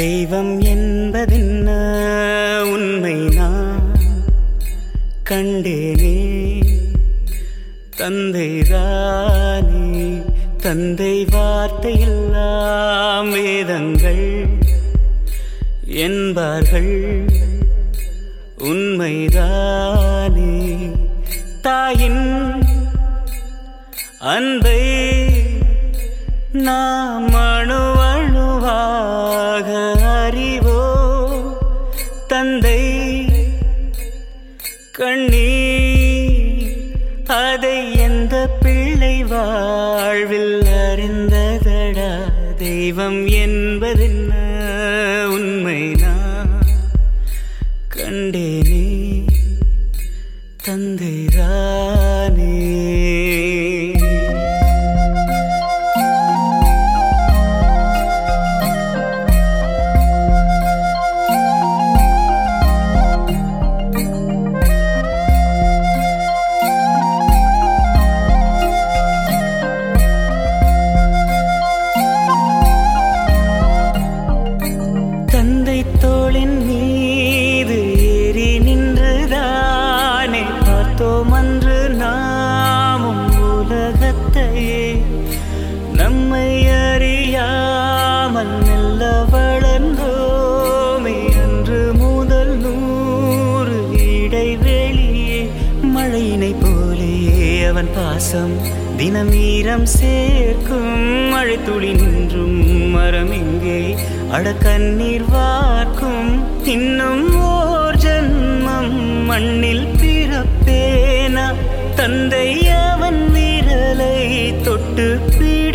தெய்வம் என்பதென்ன உண்மை நான் கண்டேனே தந்தைதானே தந்தை வார்த்தையெல்லாம் வேதங்கள் என்பார்கள் உண்மைதானே தாயின் அன்பை நாம் அணு அணுவாக அறிவோ தந்தை கண்ணீர் அதை எந்த பிள்ளை வாழ்வில் அறிந்ததடா தெய்வம் என்பதென்ன உண்மை நான் கண்டேனே தந்தைதானே தந்தை தோளின் மீது ஏறி நின்றுதானே பார்த்தோம் அன்று நாமும் உலகத்தையே நம்மை அறியாமல் மெல்ல வளர்ந்தோமே அன்று முதல் நூறு இடைவெளியே மழையினை போலே அவன் பாசம் தினம் ஈரம் சேர்க்கும் மழை துளி நின்றும் மரம் எங்கே அட கண்ணீர் வார்க்கும் இன்னும் ஓர் ஜன்மம் மண்ணில் பிறப்பேனா தந்தை அவன் விரலை தொட்டு பிடி